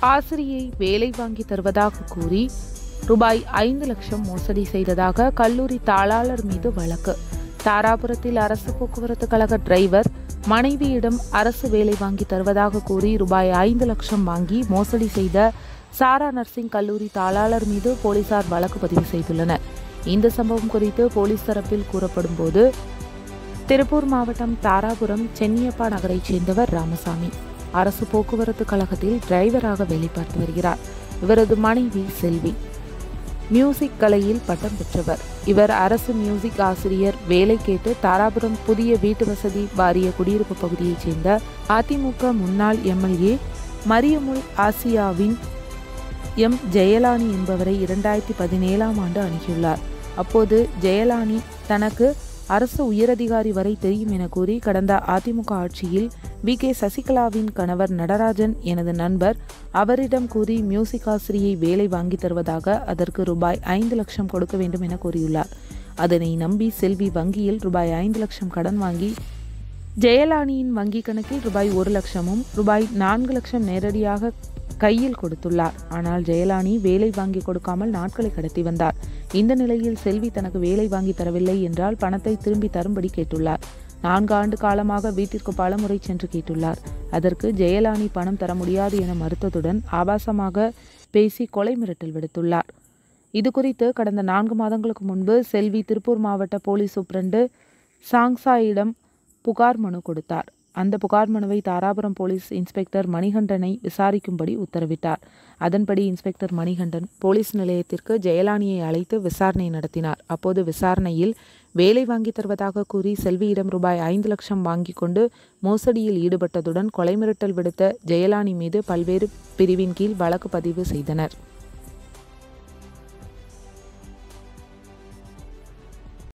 ஆசிரியை வேலை வாங்கி தருவதாக கூறி ரூபாய் ஐந்து லட்சம் மோசடி செய்ததாக கல்லூரி தாளாளர் மீது வழக்கு தாராபுரத்தில் அரசு போக்குவரத்து கழக டிரைவர் மனைவியிடம் அரசு வேலை வாங்கி தருவதாக கூறி ரூபாய் ஐந்து லட்சம் வாங்கி மோசடி செய்த சாரா நர்சிங் கல்லூரி தாளாளர் மீது போலீசார் வழக்கு பதிவு செய்துள்ளனர் இந்த சம்பவம் குறித்து போலீஸ் தரப்பில் கூறப்படும் போது திருப்பூர் மாவட்டம் தாராபுரம் சென்னியப்பா நகரைச் சேர்ந்தவர் ராமசாமி அரசு போக்குவரத்து கழகத்தில் டிரைவராக வேலை பார்த்து வருகிறார் இவரது மனைவி செல்வி மியூசிக் கலையில் பட்டம் பெற்றவர் இவர் அரசு மியூசிக் ஆசிரியர் வேலை கேட்டு தாராபுரம் புதிய வீட்டு வசதி வாரிய குடியிருப்பு பகுதியைச் சேர்ந்த அதிமுக முன்னாள் எம்எல்ஏ மரியமுல் ஆசியாவின் எம் ஜெயலானி என்பவரை இரண்டாயிரத்தி பதினேழாம் ஆண்டு அணுகியுள்ளார் அப்போது ஜெயலானி தனக்கு அரசு உயரதிகாரி வரை தெரியும் என கூறி கடந்த அதிமுக ஆட்சியில் வி கே சசிகலாவின் கணவர் நடராஜன் எனது நண்பர் அவரிடம் கூறி மியூசிக் ஆசிரியை வேலை வாங்கி தருவதாக அதற்கு ரூபாய் ஐந்து லட்சம் கொடுக்க வேண்டும் என கூறியுள்ளார் அதனை நம்பி செல்வி வங்கியில் ரூபாய் ஐந்து லட்சம் கடன் வாங்கி ஜெயலானியின் வங்கி கணக்கில் ரூபாய் ஒரு லட்சமும் ரூபாய் நான்கு லட்சம் நேரடியாக கையில் கொடுத்துள்ளார் ஆனால் ஜெயலானி வேலை வாங்கி கொடுக்காமல் நாட்களை கடத்தி வந்தார் இந்த நிலையில் செல்வி தனக்கு வேலை வாங்கி தரவில்லை என்றால் பணத்தை திரும்பி தரும்படி கேட்டுள்ளார் நான்கு ஆண்டு காலமாக வீட்டிற்கு பலமுறை சென்று கேட்டுள்ளார் அதற்கு ஜெயலானி பணம் தர முடியாது என மறுத்ததுடன் ஆபாசமாக பேசி கொலை மிரட்டல் விடுத்துள்ளார் இது குறித்து கடந்த நான்கு மாதங்களுக்கு முன்பு செல்வி திருப்பூர் மாவட்ட போலீஸ் சூப்பிரண்டு சாங்சாயிடம் புகார் மனு கொடுத்தார் அந்த புகார் மனுவை தாராபுரம் போலீஸ் இன்ஸ்பெக்டர் மணிகண்டனை விசாரிக்கும்படி உத்தரவிட்டார் அதன்படி இன்ஸ்பெக்டர் மணிகண்டன் போலீஸ் நிலையத்திற்கு ஜெயலானியை அழைத்து விசாரணை நடத்தினார் அப்போது விசாரணையில் வேலை வாங்கி தருவதாக கூறி செல்வியிடம் ரூபாய் ஐந்து லட்சம் வாங்கி கொண்டு மோசடியில் ஈடுபட்டதுடன் கொலை மிரட்டல் விடுத்த ஜெயலானி மீது பல்வேறு பிரிவின் கீழ் வழக்கு பதிவு செய்தனர்